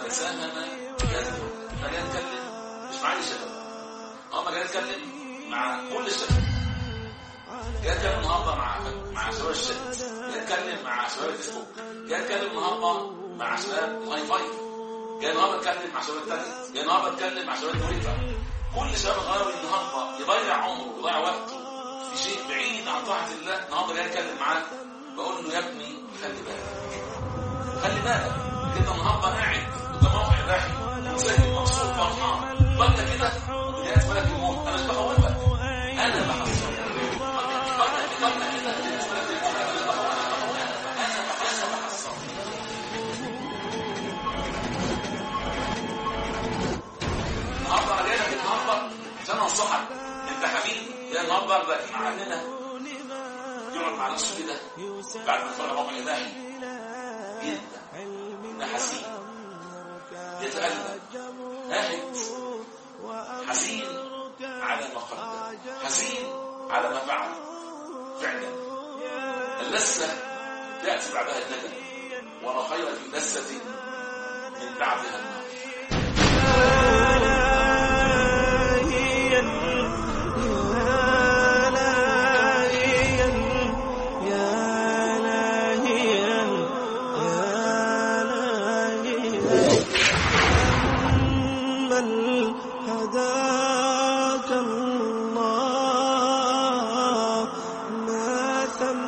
من ساهم يزن انا جاي اتكلم مش مع اي شباب انا جاي اتكلم مع كل الشباب جاي اتكلم النهارده مع مع شباب الشات جاي اتكلم مع شباب الفيسبوك جاي اتكلم النهارده مع شباب الهاي فايف جاي النهارده اتكلم مع شباب التانية جاي النهارده اتكلم مع شباب التويتر كل شباب الغربي النهارده يضيع عمره ويضيع وقته في شيء بعيد عن طاعه الله النهارده جاي اتكلم معاه بقول له يا ابني خلي بالك خلي بالك كده النهارده قاعد قدام موقع اباحي مسجل مقصود فرحان فجاه كده بدايه ملك الموت انا مش بخوفك انا بحذرك فجاه فجاه كده بدايه ملك الموت انا مش بخوفك انا بحذرك النهارده انا جاي لك النهارده عشان انصحك انت حبيبي يا النهارده اخدك معانا يقعد مع نفسه كده بعد ما يتفرج على موقع اباحي جدا ده حزين يتألم قاعد حزين على ما قدم حزين على ما فعل فعلا اللذة تأتي بعدها الندم ولا خير في لذة من بعدها النار هداك الله ما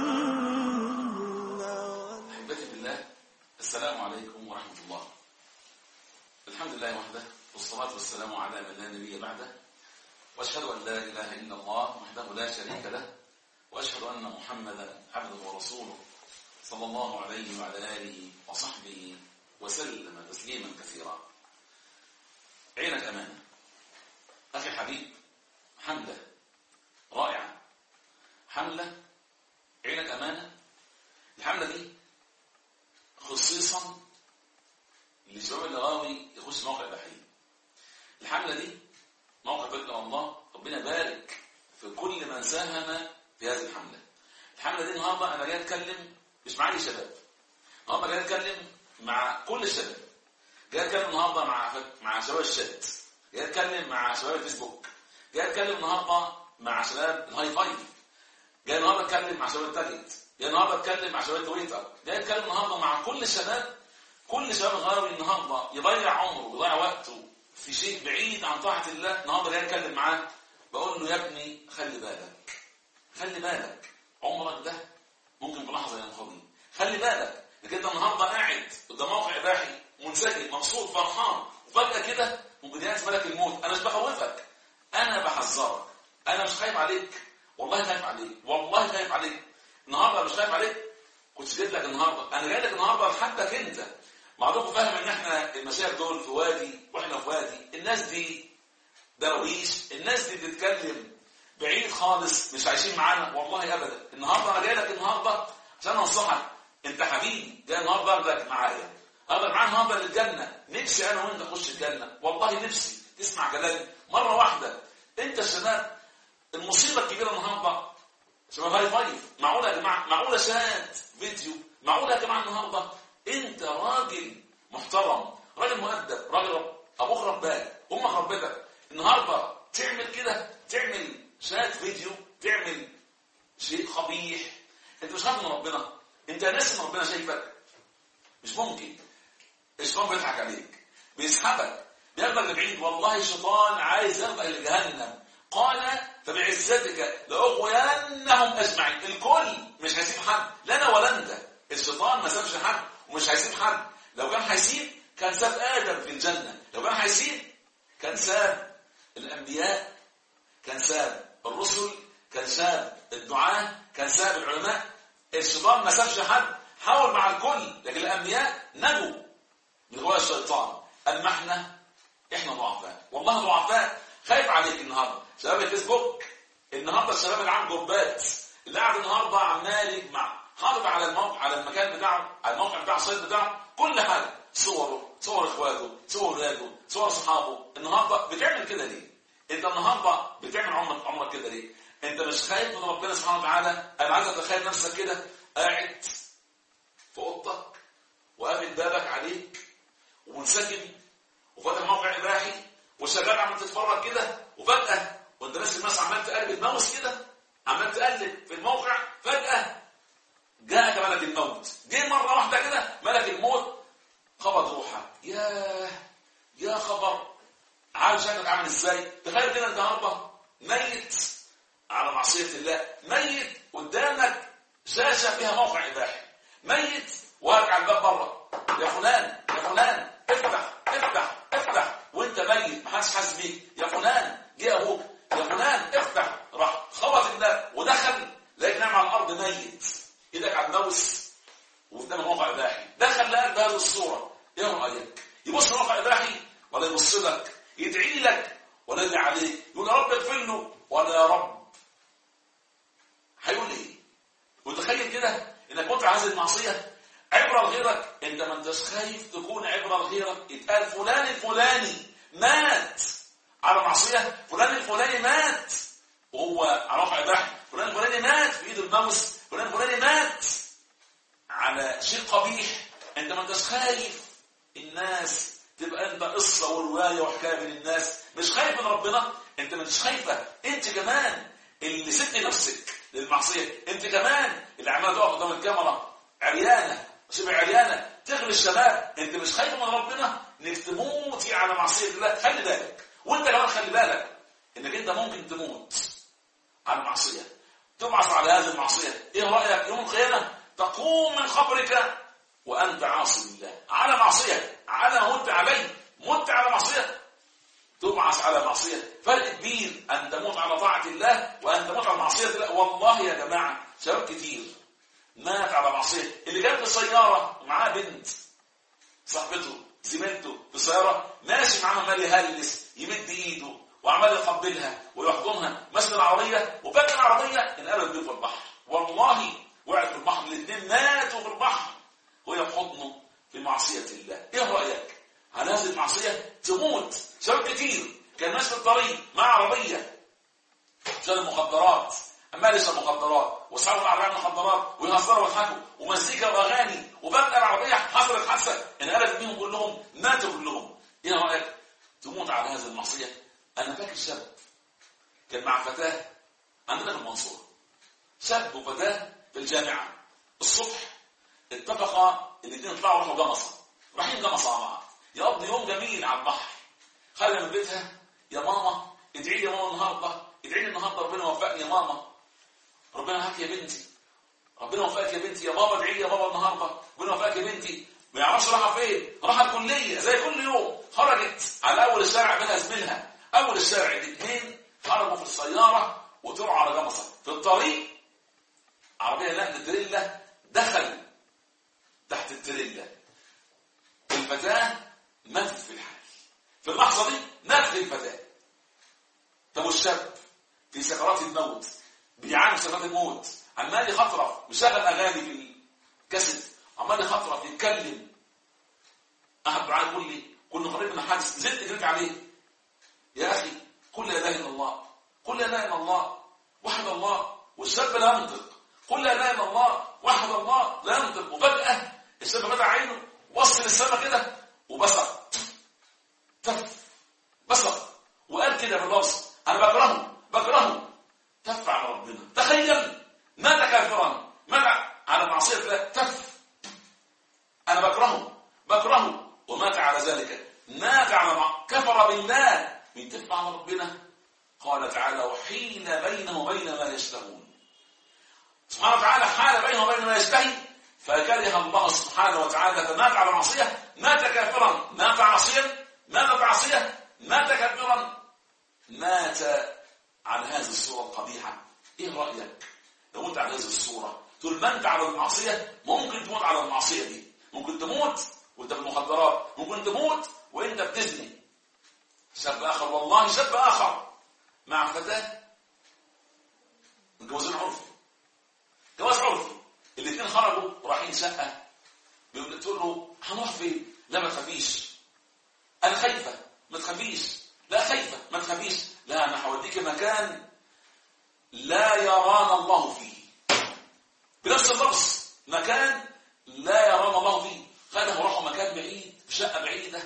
ثم أحبتي بالله السلام عليكم ورحمة الله الحمد لله وحده والصلاة والسلام على من لا نبي بعده وأشهد أن لا إله إلا الله وحده لا شريك له وأشهد أن محمدا عبده ورسوله صلى الله عليه وعلى آله وصحبه وسلم تسليما كثيرا عينك أمانة أخي الحبيب حملة رائعة حملة عينك أمانة الحملة دي خصيصا لشباب اللي غاوي يخش موقع بحري الحملة دي موقع فكرة الله ربنا يبارك في كل من ساهم في هذه الحملة الحملة دي النهاردة أنا جاي أتكلم مش مع أي شباب النهاردة جاي أتكلم مع كل الشباب جاي أتكلم النهاردة مع مع شباب الشات جاي أتكلم مع شباب الفيسبوك جاي أتكلم النهاردة مع شباب الهاي فايف جاي النهارده اتكلم مع شباب التاجت جاي النهارده اتكلم مع شباب التويتر جاي اتكلم النهارده مع كل الشباب كل شباب الغربي النهارده يضيع عمره ويضيع وقته في شيء بعيد عن طاعه الله النهارده جاي اتكلم معاه بقول له يا ابني خلي بالك خلي بالك عمرك ده ممكن في لحظه ينقضي خلي بالك انك انت النهارده قاعد قدام موقع اباحي منسجم مبسوط فرحان وفجاه كده ممكن ياتي ملك الموت انا مش بخوفك انا بحذرك انا مش خايف عليك والله خايف عليك والله خايف عليك النهارده مش خايف عليك كنت جيت لك النهارده انا جاي لك النهارده لحدك انت بعضكم فاهم ان احنا المشايخ دول في وادي واحنا في وادي الناس دي درويش الناس دي بتتكلم بعيد خالص مش عايشين معانا والله ابدا النهارده انا جاي لك النهارده عشان انصحك انت حبيبي جاي النهارده اخدك معايا اخدك معايا النهارده للجنه نفسي انا وانت نخش الجنه والله نفسي تسمع كلامي مره واحده انت الشباب المصيبه الكبيره النهارده شباب هاي فايف معقوله يا جماعه معقوله شات فيديو معقوله يا جماعه النهارده انت راجل محترم راجل مؤدب راجل ابوك رباك امك ربتك النهارده تعمل كده تعمل شات فيديو تعمل شيء قبيح انت مش خايف من ربنا انت ناسي ان ربنا شايفك مش ممكن الشيطان بيضحك عليك بيسحبك بياخدك لبعيد والله الشيطان عايز ياخدك لجهنم قال فبعزتك لأغوينهم أجمعين الكل مش هيسيب حد لا أنا ولا أنت الشيطان ما سابش حد ومش هيسيب حد لو كان هيسيب كان ساب آدم في الجنة لو كان هيسيب كان ساب الأنبياء كان ساب الرسل كان ساب الدعاة كان ساب العلماء الشيطان ما سابش حد حاول مع الكل لكن الأنبياء نجوا من غواية الشيطان أما احنا احنا ضعفاء والله ضعفاء خايف عليك النهارده شباب الفيسبوك النهارده الشباب اللي عنده جروبات اللي قاعد النهارده عمال يجمع حاطط على الموقع على المكان بتاعه على الموقع بتاع السايت بتاعه كل حاجه صوره صور اخواته صور اولاده صور صحابه النهارده بتعمل كده ليه؟ انت النهارده بتعمل عمرك عمرك كده ليه؟ انت مش خايف من ربنا سبحانه وتعالى انا عايزك تتخيل نفسك كده قاعد في اوضتك وقافل بابك عليك منسجم وفاتح موقع اباحي وشغال عمال تتفرج كده وفجاه وانت ناس الناس عمال تقلب الماوس كده عمال تقلب في الموقع فجاه جاءك ملك الموت جه مره واحده كده ملك الموت قبض روحك ياه يا خبر عارف شكلك عامل ازاي تخيل كده انت النهارده ميت على معصيه الله ميت قدامك شاشه فيها موقع اباحي ميت واقع على الباب بره يا فلان يا فلان افتح افتح افتح وانت ميت محدش حاسس بيك يا فلان جه ابوك يا فلان افتح راح خبط الباب ودخل لقيت نايم على الارض ميت ايدك على الماوس وقدام موقع اباحي دخل لقاك بهذه الصوره ايه رايك يبص موقع اباحي ولا يبص لك يدعي لك ولا يدعي عليك يقول يا رب اغفر له ولا يا رب هيقول ايه وتخيل كده انك كنت على هذه المعصيه عبره لغيرك انت ما انتش خايف تكون عبره لغيرك يتقال فلان الفلاني مات على معصيه فلان الفلاني مات وهو على موقع اباحي فلان الفلاني مات في ايد الماوس فلان الفلاني مات على شيء قبيح انت ما انتش خايف الناس تبقى انت قصه وروايه وحكايه بين الناس مش خايف من ربنا انت ما انتش خايفه انت كمان اللي سبت نفسك للمعصيه انت كمان اللي عماله تقف قدام الكاميرا عريانه شبه عريانه تغري الشباب انت مش خايف من ربنا انك تموتي على معصيه الله خلي بالك وانت كمان خلي بالك انك انت ممكن تموت على معصيه تبعث على هذه المعصيه ايه رايك يوم القيامه تقوم من قبرك وانت عاصي لله على معصيه على مت عليه مت على معصيه تبعث على معصيه فرق كبير ان تموت على طاعه الله وان تموت على معصيه الله والله يا جماعه شباب كتير مات على معصيه اللي جاب السياره ومعاه بنت صاحبته زميلته في السياره ماشي معاه عمال يهلس يمد ايده وعمال يقبلها ويحضنها ماسك العربيه وفجاه العربيه انقلبت بيه في البحر والله وقعت في البحر الاثنين ماتوا في البحر وهي في حضنه في معصيه الله ايه رايك على هذه المعصيه تموت شباب كتير كان ماشي في الطريق مع عربيه شال المخدرات عمال يشرب مخدرات واصحابه قاعدين مخدرات ويهزروا ويضحكوا ومزيكا واغاني وفجاه العربيه حصلت حادثه انقلبت بيهم كلهم ماتوا كلهم ايه رايك تموت على هذه المعصيه انا فاكر شاب كان مع فتاه عندنا في المنصوره شاب وفتاه في الجامعه الصبح اتفقا الاثنين يطلعوا يروحوا جمصه رايحين جمصه مع بعض يقضي يوم جميل على البحر خلى من بيتها يا ماما ادعي لي يا ماما النهارده ادعي لي النهارده ربنا يوفقني يا ماما ربنا معاك يا بنتي ربنا يوفقك يا بنتي يا بابا ادعي لي يا بابا النهارده ربنا يوفقك يا بنتي ما يعرفش رايحه فين راح الكليه زي كل يوم خرجت على اول الشارع بينها زميلها اول الشارع الاثنين خرجوا في السياره وطلعوا على جمصه في الطريق عربيه نقل تريلا دخل تحت التريلا الفتاه ماتت في الحال في اللحظه دي ماتت الفتاه طب والشاب في سكرات الموت بيعاني في سكرات الموت عمال يخطرف مشغل اغاني في الكاسيت عمال يخطرف يتكلم احد دعاء يقول لي كنا قريب من حادث نزلت جريت عليه يا اخي قل لا اله الا الله قل لا اله الا الله وحد الله والشاب لا ينطق قل لا اله الا الله وحد الله لا ينطق وفجاه الشاب فتح عينه بص للسماء كده وبصق تف بصق وقال كده باللفظ انا بكرهه بكرهه تف على ربنا تخيل مات كافرا مات على معصيه الله تف انا بكرهه بكرهه ومات على ذلك مات على مع... كفر بالله من تف على ربنا قال تعالى وحين بينه وبين ما يشتهون سبحانه وتعالى حال بينه وبين ما يشتهي فكره الله سبحانه وتعالى فمات على معصيه مات كافرا مات عاصيا مات عاصيه مات كافرا مات على هذه الصورة القبيحة ايه رأيك لو انت على هذه الصورة طول ما انت على المعصية ممكن تموت على المعصية دي ممكن تموت وانت في المخدرات ممكن تموت وانت بتزني شاب اخر والله شاب اخر مع فتاة متجوزين عرفي جواز عرفي الاثنين خرجوا رايحين شقة بتقول له هنروح فين لا ما تخافيش انا خايفة ما تخافيش لا خايفة ما تخافيش لا انا هوديك مكان لا يرانا الله فيه بنفس اللفظ مكان لا يرانا الله فيه خلهم راحوا مكان بعيد في شقة بعيدة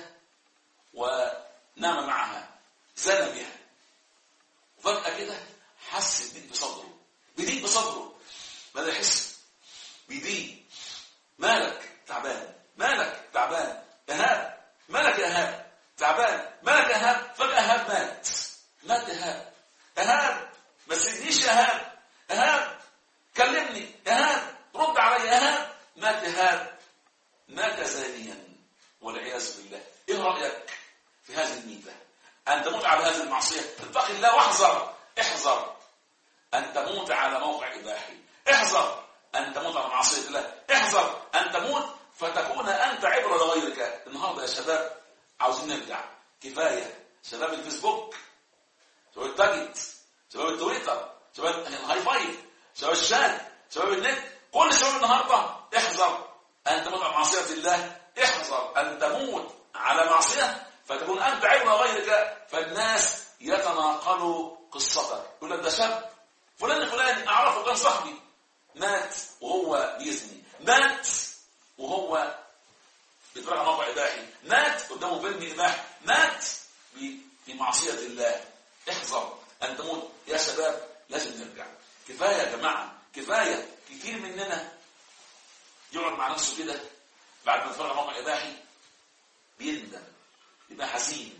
ونام معها زنى بها وفجأة كده حس بضيق بصدره بضيق بصدره بدأ يحس بضيق مالك تعبان مالك تعبان إيهاب مالك يا إيهاب تعبان مالك يا إيهاب فجأة إيهاب مات مات إيهاب إيهاب ما تسيبنيش يا إيهاب إيهاب كلمني إيهاب رد علي إيهاب مات إيهاب مات زانيا والعياذ بالله ايه رايك في هذه الميته ان تموت على هذه المعصيه اتق الله واحذر احذر ان تموت على موقع اباحي احذر ان تموت على معصيه الله احذر ان تموت فتكون انت عبره لغيرك النهارده يا شباب عاوزين نرجع كفايه شباب الفيسبوك شباب التاجت شباب التويتر شباب الهاي فايف شباب الشات شباب النت كل شباب النهارده احذر ان تموت على معصيه الله احذر أن تموت على معصية فتكون أنت عبرة غيرك فالناس يتناقلوا قصتك يقول لك ده شاب فلان فلان أعرفه كان صاحبي مات وهو بيزني مات وهو بيتفرج على موقع إباحي مات قدامه فيلم إباحي مات في معصية الله احذر أن تموت يا شباب لازم نرجع كفاية يا جماعة كفاية كتير مننا يقعد مع نفسه كده بعد ما يتفرج على موقع اباحي بيندم يبقى حزين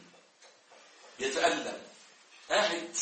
يتألم قاعد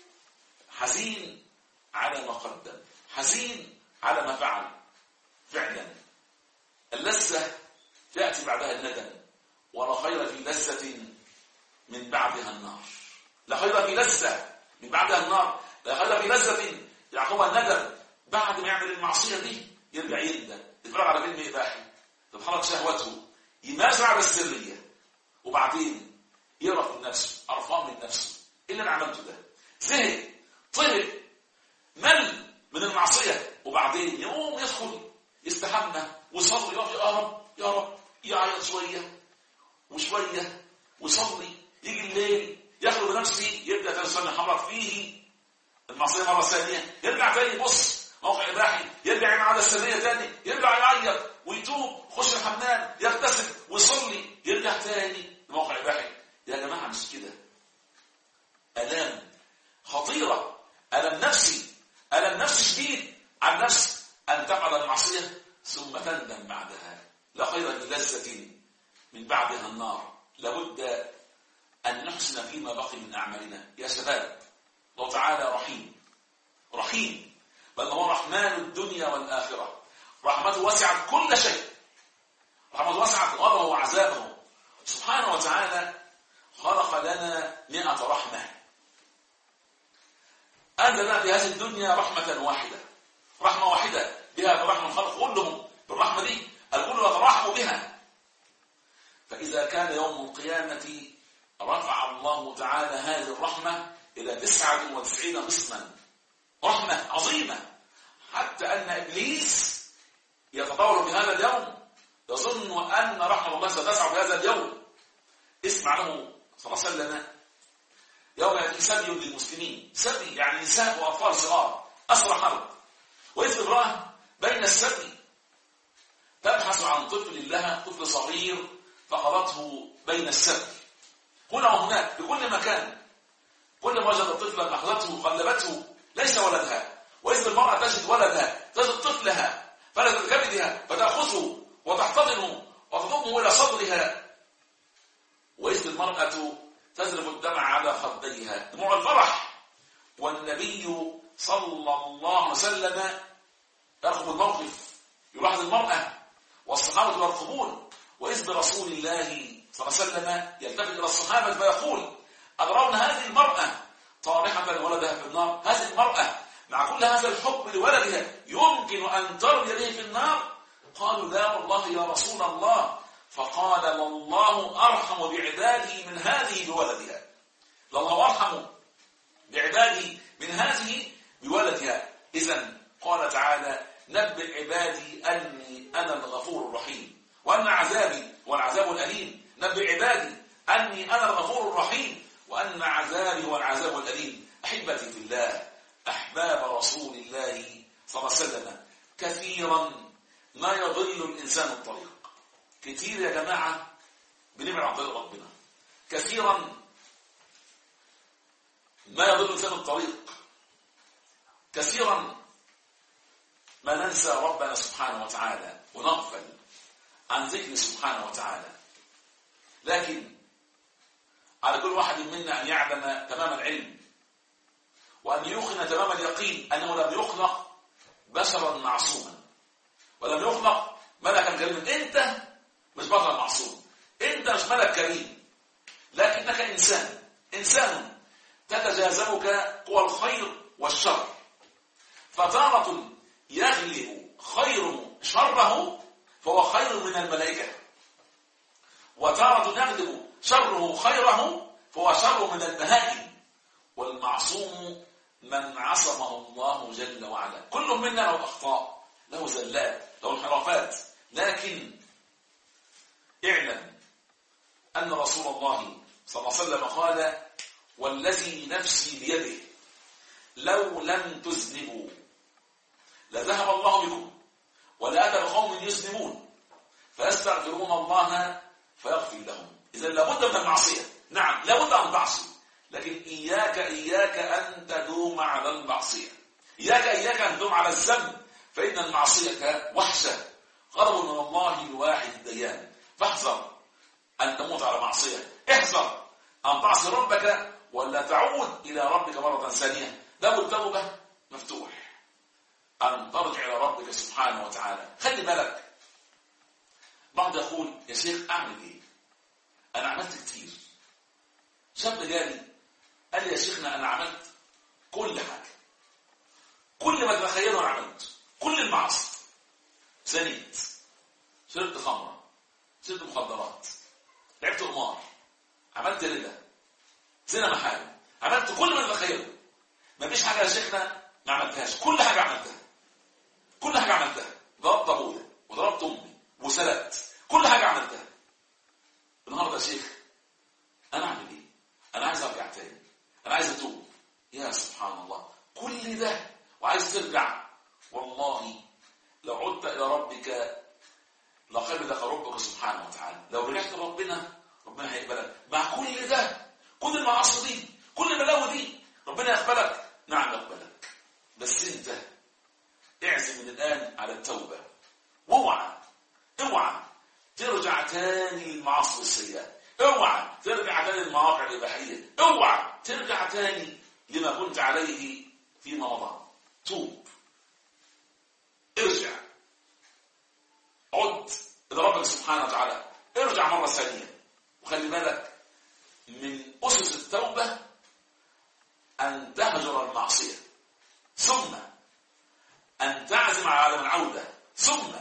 حزين على ما قدم حزين على ما فعل فعلا اللذة تأتي بعدها الندم ولا خير في لذة من بعدها النار لا خير في لذة من بعدها النار لا خير في لذة يعقبها الندم بعد ما يعمل المعصية دي يرجع يندم يتفرج على فيلم إباحي تتحرك شهوته يمارس على السرية وبعدين يعرف من نفسه قرفان من نفسه ايه اللي انا عملته ده زهق طلع مل من المعصية وبعدين يقوم يدخل يستحمى ويصلي يقف يا رب يا رب يعيط شوية وشوية ويصلي يجي الليل يخلو بنفسه يبدأ تاني يصلي حمرك فيه المعصية مرة ثانية يرجع تاني يبص موقع إباحي يرجع يعمل عادة سرية تاني يرجع يعيط ويتوب يخش الحمام يغتسل ويصلي يرجع تاني لموقع إباحي يا جماعة مش كده ألام خطيرة ألم نفسي ألم نفسي شديد عن نفس أن تفعل المعصية ثم تندم بعدها لا خير في لذة من بعدها النار لابد أن نحسن فيما بقي من أعمالنا يا شباب الله تعالى رحيم رحيم بل هو رحمن الدنيا والآخرة رحمته وسعت كل شيء رحمته وسعت غضبه وعذابه سبحانه وتعالى خلق لنا مئة رحمة أنزل لنا في هذه الدنيا رحمة واحدة رحمة واحدة بها رحمة الخلق كلهم بالرحمة دي الكل يترحم بها فإذا كان يوم القيامة رفع الله تعالى هذه الرحمة إلى تسعة وتسعين قسما رحمة عظيمة حتى أن إبليس يتطور في هذا اليوم يظن أن رحمة الله ستسع في هذا اليوم اسمع له صلى الله عليه وسلم يوم يأتي سبي للمسلمين سبي يعني نساء وأطفال صغار أسرى حرب وإذ امرأة بين السبي تبحث عن طفل لها طفل صغير فقضته بين السبي هنا وهناك في كل مكان كل ما وجدت طفلا أخذته قلبته ليس ولدها وإذ المرأة تجد ولدها تجد طفلها فلا كبدها فتأخذه وتحتضنه وتضمه إلى صدرها وإذ المرأة تذرف الدمع على خديها دموع الفرح والنبي صلى الله عليه وسلم يرقب الموقف يلاحظ المرأة والصحابة يرقبون وإذ برسول الله صلى الله عليه وسلم يلتفت إلى الصحابة فيقول أترون هذه المرأة طارحة ولدها في النار هذه المرأة مع كل هذا الحب لولدها يمكن أن ترمي به في النار قالوا لا والله يا رسول الله فقال والله أرحم بعباده من هذه بولدها لله أرحم بعباده من هذه بولدها إذا قال تعالى نبئ عبادي أني أنا الغفور الرحيم وأن عذابي والعذاب الأليم نبئ عبادي أني أنا الغفور الرحيم وأن عذابي هو العذاب الأليم أحبتي في الله أحباب رسول الله صلى الله عليه وسلم كثيرا ما يضل الإنسان الطريق كتير يا جماعة بنبعد عن طريق ربنا كثيرا ما يضل الانسان الطريق كثيرا ما ننسى ربنا سبحانه وتعالى ونغفل عن ذكر سبحانه وتعالى لكن على كل واحد منا أن يعلم تمام العلم وأن يوقن تمام اليقين أنه لم يخلق بشرا معصوما ولم يخلق ملكا كريما أنت مش بشر معصوم أنت مش ملك كريم لكنك إنسان إنسان تتجاذبك قوى الخير والشر فتارة يغلب خير شره فهو خير من الملائكة وتارة يغلب شره خيره فهو شر من البهائم والمعصوم من عصمه الله جل وعلا كل منا له أخطاء له زلات له انحرافات لكن اعلم أن رسول الله صلى الله عليه وسلم قال والذي نفسي بيده لو لم تذنبوا لذهب الله بكم ولأتى بقوم يذنبون فيستغفرون الله فيغفر لهم إذا لابد من المعصية نعم لابد أن تعصي لكن إياك إياك أن تدوم على المعصية إياك إياك أن تدوم على الذنب فإن المعصية وحشة غضب من الله الواحد الديان فاحذر أن تموت على معصية احذر أن تعصي ربك ولا تعود إلى ربك مرة ثانية له التوبة مفتوح أن ترجع إلى ربك سبحانه وتعالى خلي بالك بعض يقول يا شيخ أعمل إيه أنا عملت كتير شاب جالي قال لي يا شيخنا أنا عملت كل حاجة كل ما تتخيله أنا عملت كل المعاصي زنيت شربت خمرة شربت مخدرات لعبت قمار عملت ربا زنا محارم عملت كل ما تتخيله مفيش حاجة يا شيخنا ما عملتهاش كل حاجة عملتها كل حاجة عملتها ضربت أبويا وضربت أمي وسرقت كل حاجة عملتها النهارده يا شيخ أنا أعمل إيه؟ أنا عايز أرجع تاني أنا عايز أتوب يا سبحان الله كل ده وعايز ترجع والله لو عدت إلى ربك لقبلك ربك سبحانه وتعالى لو رجعت لربنا ربنا هيقبلك مع كل ده كل المعاصي دي كل البلاوي دي ربنا يقبلك نعم يقبلك بس انت اعزم من الآن على التوبة واوعى اوعى ترجع تاني للمعاصي والسيئات اوعى ترجع تاني للمواقع الإباحية اوعى ترجع تاني لما كنت عليه فيما مضى توب ارجع عد إلى ربك سبحانه وتعالى ارجع مرة ثانية وخلي بالك من أسس التوبة أن تهجر المعصية ثم أن تعزم على عدم العودة ثم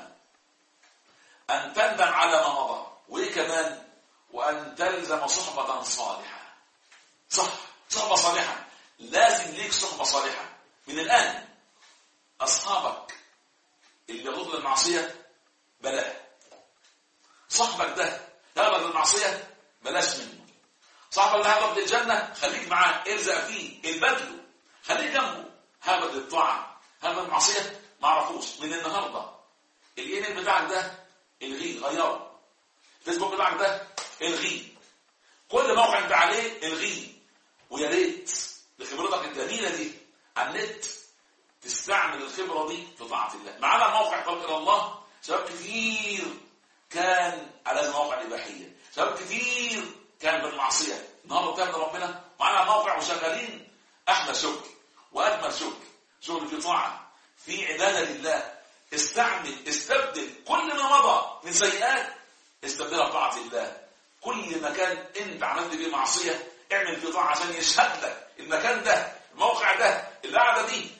أن تندم على ما مضى وإيه كمان وأن تلزم صحبة صالحة صح صحبة صالحة لازم ليك صحبة صالحة من الآن أصحابك اللي يغض المعصية بلاها صاحبك ده يغض المعصية بلاش منه صاحبك اللي هيغض الجنة خليك معاه الزق فيه البدله خليك جنبه هبد الطاعة هبد المعصية ما عرفوش من النهاردة الايميل بتاعك ده الغيه غيره الفيسبوك بتاعك ده الغيه كل موقع انت عليه الغيه ويا ريت بخبرتك الجميله دي على النت تستعمل الخبره دي في طاعه الله معانا موقع طريق الى الله شباب كتير كان على المواقع الاباحيه شباب كتير كان بالمعصيه النهارده بتعمل ربنا معانا موقع وشغالين احلى شكر واجمل شكر شغل في طاعه في عباده لله استعمل استبدل كل ما مضى من سيئات استبدلها بطاعة الله كل مكان انت عملت فيه معصية اعمل فيه طاعة عشان يشهد لك المكان ده الموقع ده القعدة دي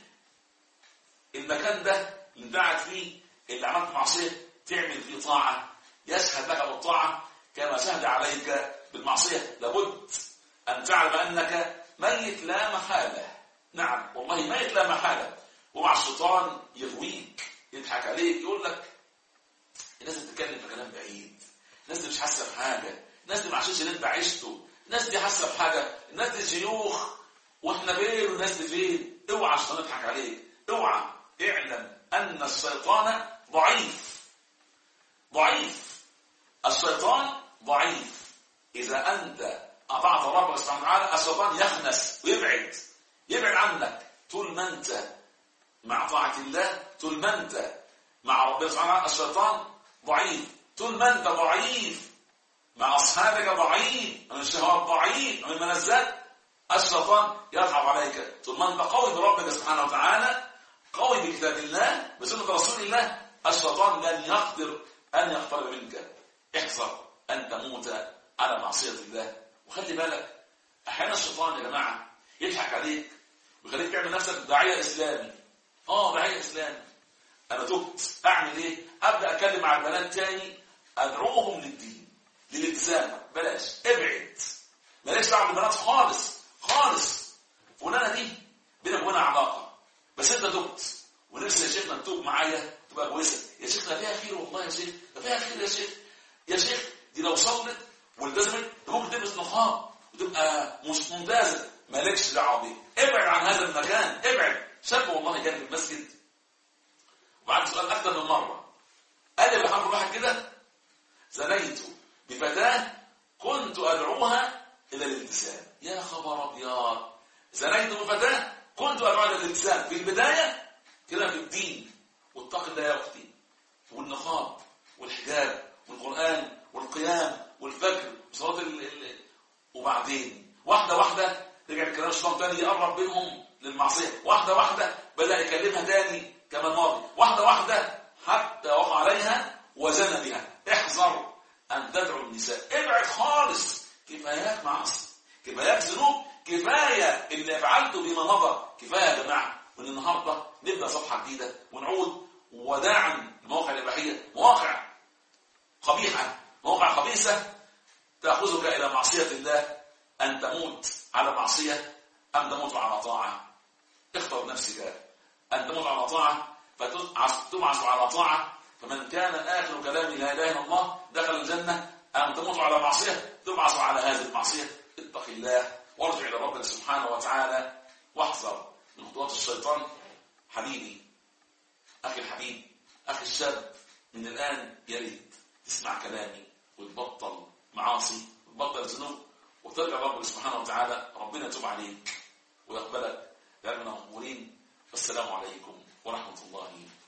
المكان ده اللي انت قاعد فيه اللي عملت معصية تعمل فيه طاعة يشهد لك بالطاعة كما شهد عليك بالمعصية لابد أن تعلم أنك ميت لا محالة نعم والله ميت لا محالة ومع الشيطان يغويك يضحك عليك يقول لك الناس اللي بتتكلم في كلام بعيد الناس دي مش حاسه بحاجه الناس دي ما عاشتش اللي انت عشته الناس دي حاسه بحاجه الناس دي شيوخ واحنا فين والناس دي فين اوعى الشيطان يضحك عليك اوعى اعلم ان الشيطان ضعيف ضعيف الشيطان ضعيف إذا أنت أطعت ربك سبحانه وتعالى الشيطان يخنس ويبعد يبعد عنك طول ما أنت مع طاعة الله طول ما أنت مع ربنا سبحانه وتعالى الشيطان ضعيف طول ما أنت ضعيف مع أصحابك ضعيف من الشهوات ضعيف من الملذات الشيطان يضحك عليك طول ما أنت قوي بربك سبحانه وتعالى قوي بكتاب الله بسنة رسول الله الشيطان لن يقدر أن يقترب منك احذر أن تموت على معصية الله وخلي بالك أحيانا الشيطان يا جماعة يضحك عليك ويخليك تعمل نفسك داعية إسلامي اه داعية إسلامي أنا تبت أعمل إيه؟ أبدأ أتكلم مع البنات تاني أدعوهم للدين للالتزام بلاش ابعد بلاش دعوة بالبنات خالص خالص فلانة دي بينك وبينها علاقة بس أنت تبت ونفسي يا شيخنا تتوب معايا تبقى كويسة يا شيخنا فيها خير والله يا شيخ ده فيها خير يا شيخ يا شيخ دي لو صلت والتزمت ممكن تلبس نقاب وتبقى مش ممتازة مالكش دعوة بيه ابعد عن هذا المكان ابعد شاب والله كان في المسجد وبعد سؤال أكثر من مرة قال لي بحمد واحد كده زنيت بفتاة كنت أدعوها إلى الالتزام يا خبر أبيض زنيت بفتاة كنت أدعوها إلى الالتزام في البداية كده في الدين واتق الله يا أختي والنقاب والحجاب والقرآن والقيام والفجر وصلاة ال... ال... وبعدين واحدة واحدة رجع الكلام الشيطان تاني يقرب بينهم للمعصية واحدة واحدة بدأ يكلمها تاني كما الماضي واحدة واحدة حتى وقع عليها وزن بها احذر أن تدعو النساء ابعد خالص كفايات معاصي كفايات ذنوب كفاية اللي فعلته بما مضى كفاية يا جماعة من النهاردة نبدأ صفحة جديدة ونعود وداعا المواقع الإباحية مواقع قبيحة مواقع خبيثة تأخذك إلى معصية الله أن تموت على معصية أم تموت على طاعة اختر نفسك أن تموت على طاعة فتبعث على طاعة فمن كان آخر كلامه لا إله إلا الله دخل الجنة أم تموت على معصية تبعث على هذه المعصية اتق الله وارجع إلى ربك سبحانه وتعالى واحذر من خطوات الشيطان حبيبي أخي الحبيب أخي الشاب من الآن يا ريت تسمع كلامي وتبطل معاصي وتبطل ذنوب وترجع ربك سبحانه وتعالى ربنا يتوب عليك ويقبلك لأننا مقبولين والسلام عليكم ورحمة الله